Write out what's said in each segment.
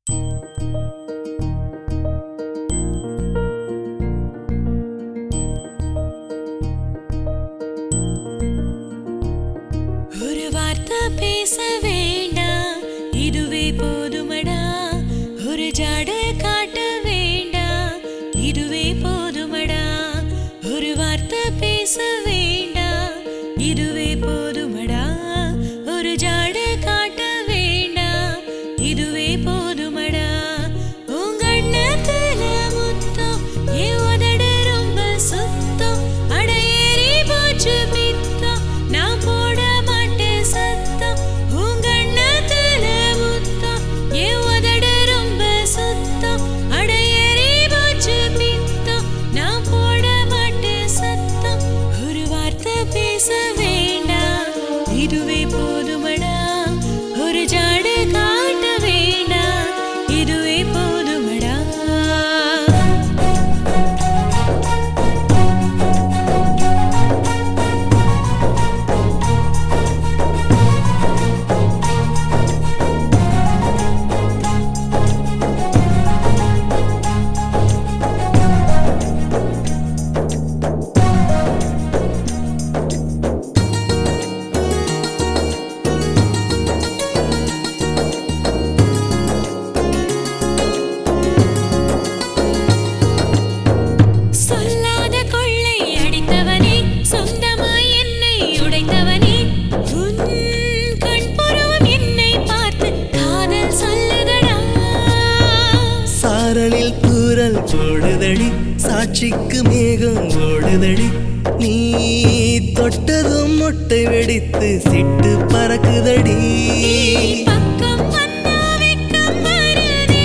ஒரு வார்த்தை பேச வேண்டாம் இதுவே போதுமடா ஒரு ஜாட காட்ட வேண்டாம் இதுவே போதுமடா ஒரு வார்த்தை பேச வேண்டாம் இதுவே போதுமடா ஒரு ஜாட காட்ட வேண்டாம் இதுவே போதுமடா உங்கண்ணத்துல முத்தம் என் உதடு ரொம்ப சுத்தம் அட ஏறி போச்சு பித்தம் நான் போட மாட்டேன் சத்தம் உங்கண்ணத்துல முத்தம் என் உதடு ரொம்ப சுத்தம் அட ஏறி போச்சு பித்தம் நான் போட மாட்டேன் சத்தம் ஒரு வார்த்தை பேச வேண்டாம் இதுவே போதுமடா ஒரு ஜாடு காட்ட வேண்டாம் இதுவே போதுமடா சொல்லாத கொள்ளை அடித்தவனே சொந்தமாய் என்னை உடைத்தவனே உன் கண்புருவம் என்னை பார்த்து காதல் சொல்லுதடா சாரலில் தூரல் போடுதடி சாட்சிக்கு மேகம் ஓடுதடி நீ தொட்டதும் முட்டை வெடித்து சிட்டு பறக்குதடி பக்கம் வந்தா வெக்கம் வருதே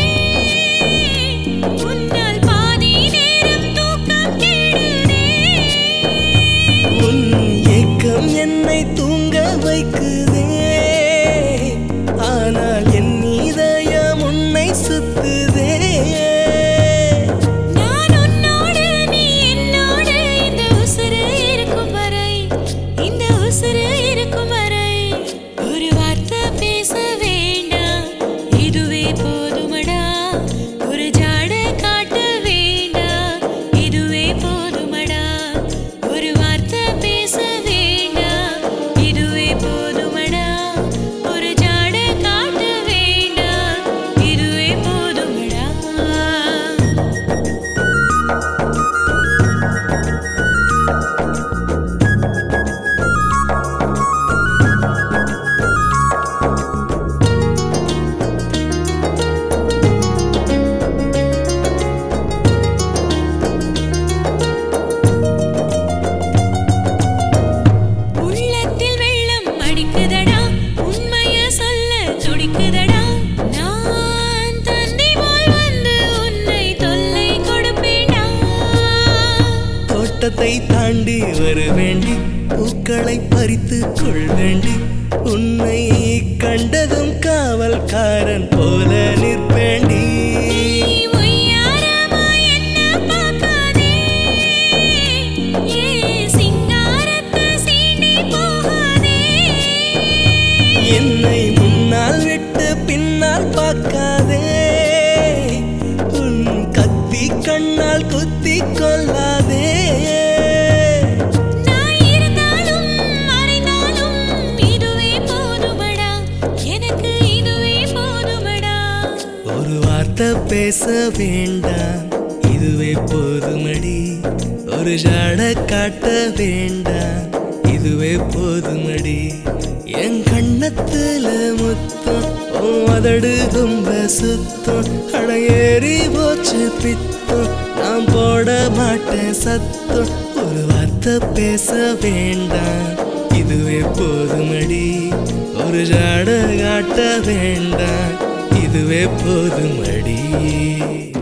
உன்னால் பாதி நேரம் தூக்கம் கெடுதே உன் ஏக்கம் என்னை தூங்க வைக்குதே ஆனால் என் இதயம் உன்னை சுத்துதே நான் உன்னோடு நீ என்னோடு இந்த உசுரு இருக்கும் வரை இந்த உசுரு இருக்கும் வரை ஒரு வார்த்தை பேச வேண்டாம் இதுவே போதுமடா ஒரு ஜாட காட்ட வேண்டாம் இதுவே போதுமடா ஒரு வார்த்தை பேச வேண்டாம் இதுவே போதுமடா ஒரு ஜாட காட்ட வேண்டாம் இதுவே போதுமடா உள்ளத்தில் வெள்ளம் அடிக்குதடா உண்மைய சொல்ல துடிக்குதடா நான் தந்தை போல் வந்து உன்னை தொல்லை கொடுப்பேடா தோட்டத்தை தாண்டி வர வேண்டி பூக்களை பறித்து கொள் வேண்டி உன்னை கண்டதும் காவல்காரன் போல நிற்பேண்டி நீ ஒய்யாரமா என்ன பார்க்காதே ஏ சிங்காரத்தை சீண்டி போகாதே என்னை முன்னால் விட்டு பின்னால் பார்க்காதே உன் கத்தி கண்ணால் குத்தி கொள்ளாதே நான் இருந்தாலும் மறைந்தாலும் இதுவே போதுமடா எனக்கு இதுவே போதுமடா ஒரு வார்த்தை பேச வேண்டாம் இதுவே போதுமடி ஒரு ஜாட காட்ட வேண்டாம் இதுவே போதுமடி என் கண்ணத்துல முத்தம் உன் உதடு ரொம்ப சுத்தம் அட ஏறி போச்சு பித்தம் நான் போட மாட்டேன் சத்தம் ஒரு வார்த்தை பேச வேண்டாம் இதுவே போதுமடி ஒரு ஜாட காட்ட வேண்டாம் இதுவே போதுமடி